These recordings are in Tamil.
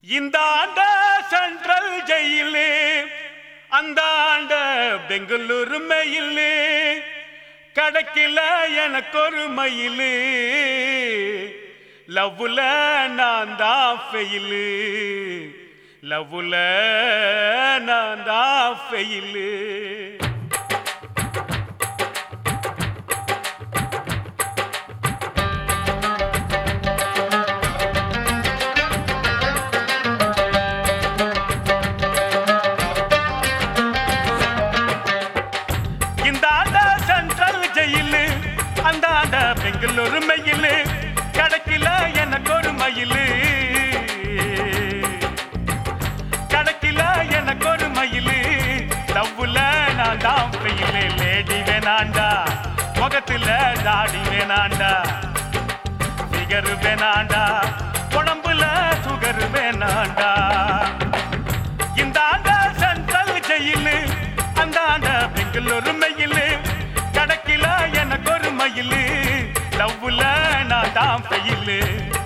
இந்த ஆண்ட சென்ட்ரல் ஜெயிலு அந்த ஆண்ட பெங்களூரு மயிலு கிடைக்கல எனக்கு ஒரு மயிலு லவ்வுல நான் தான் ஃபெயிலு லவ்வுல நான் தான் ஃபெயிலு இந்த ஆண்ட சென்ட்ரல் ஜெயிலு அந்த ஆண்ட பெங்களூரு மயிலு கிடைக்கல எனக்கு ஒரு மயிலு கிடைக்கல எனக்கு ஒரு மயிலு லவ்வுல நான் தான் பெயிலு லேடி வேணாண்டா முகத்துல தாடி வேணாண்டா ஃபிகர் வேணாண்டா உடம்புல சுகர் வேணாண்டா இந்த ஆண்ட சென்ட்ரல் ஜெயிலு அந்த ஆண்ட பெங்களூரு மயிலு கிடைக்கல எனக்கு ஒரு மயிலு லவ்வுல நான் தான் பெயிலு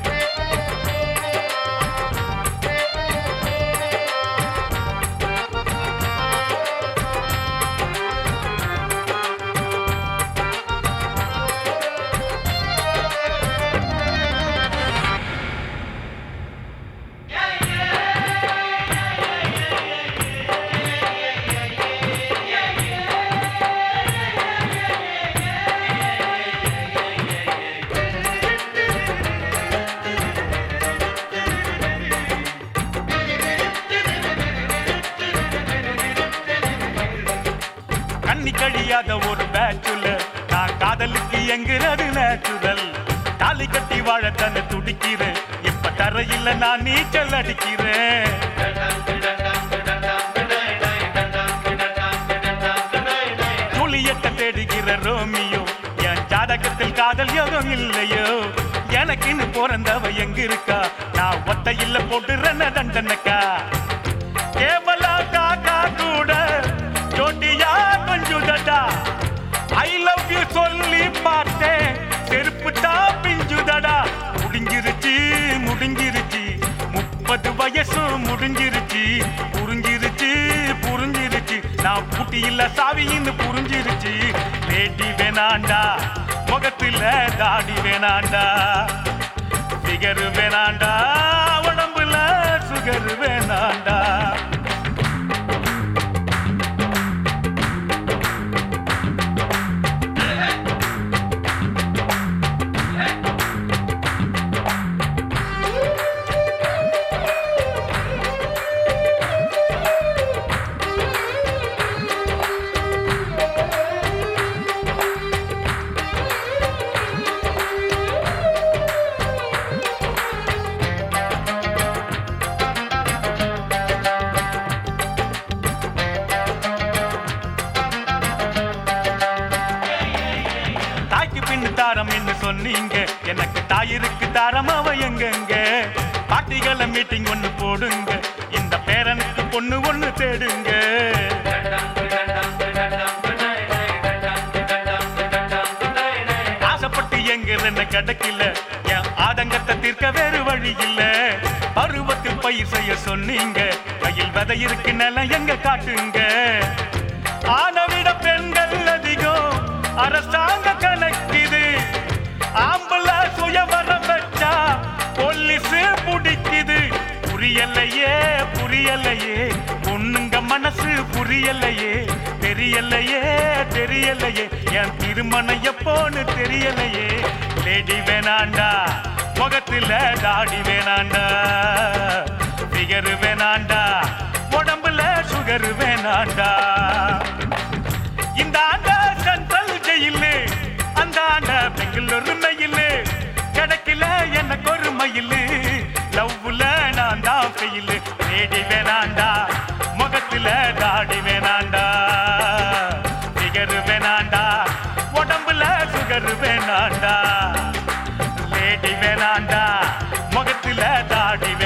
கண்ணி கழியாத ஒரு பேச்சுல நான் காதலுக்கு எங்கிறது நேச்சுரல் தாலி கட்டி வாழ தன்னை துடிக்கிறேன் இப்ப தரையில நான் நீச்சல் அடிக்கிறேன் ஜூலியட்ட தேடுகிற ரோமியோ என் ஜாதகத்தில் காதல் யோகம் இல்லையோ எனக்குன்னு பிறந்தவ எங்க இருக்கா நான் ஒத்தையில போட்டுறன தண்டனக்கா கேவலா காக்கா கூட ஜோட்டியா கொஞ்சுதடா ஐ லவ் யூ சொல்லி பார்த்தேன் செருப்பு தான் பிஞ்சுதடா முடிஞ்சிருச்சு முடிஞ்சிருச்சு முப்பது வயசு முடிஞ்சிருச்சு புரிஞ்சிருச்சு புரிஞ்சிருச்சு நான் புட்டியில சாவின்னு புரிஞ்சிருச்சு லேடி வேணாண்டா முகத்துல தாடி வேணாண்டா ஃபிகர் வேணாண்டா உடம்புல சுகர் வேணாண்டா தாய்க்கு பின்னு தாரம் என்று சொன்னீங்க எனக்கு தாயிருக்கு தாரம் அவ எங்கெங்க பாட்டிகளை மீட்டிங் ஒண்ணு போடுங்க இந்த பேரனுக்கு பொண்ணு ஒண்ணு தேடுங்க ஆசைப்பட்டு எங்க என்ன கிடைக்கல என் ஆதங்கத்தை தீர்க்க வேறு வழி இல்ல பருவத்தில் பயிர் செய்ய சொன்னீங்க கையில் விதை இருக்கு நிலம் எங்க காட்டுங்க ஆனவிட பெண்கள் அதிகம் அரசாங்க கணக்கிது ஆம்பள சுயவரம் வச்சா போலீஸ் பிடிக்குது புரியலையே புரியலையே பொண்ணுங்க மனசு புரியலையே தெரியலையே தெரியலையே என் திருமணம் எப்போன்னு தெரியலையே லேடி வேணாண்டா முகத்துல தாடி வேணாண்டா ஃபிகர் வேணாண்டா உடம்புல சுகர் வேணாண்டா இந்த ஆண்ட சென்ட்ரல் ஜெயிலு அந்த ஆண்ட பெங்களூரு மயிலு கிடைக்கல எனக்கு ஒரு மயிலு லவ்வுல நான் தான் ஃபெயிலு தேடி வேணாண்டா முகத்துல தாடி வேணாண்டா ஃபிகர் வேணாண்டா உடம்புல சுகர் வேணாண்டா லேடி வேணாண்டா முகத்துல தாடி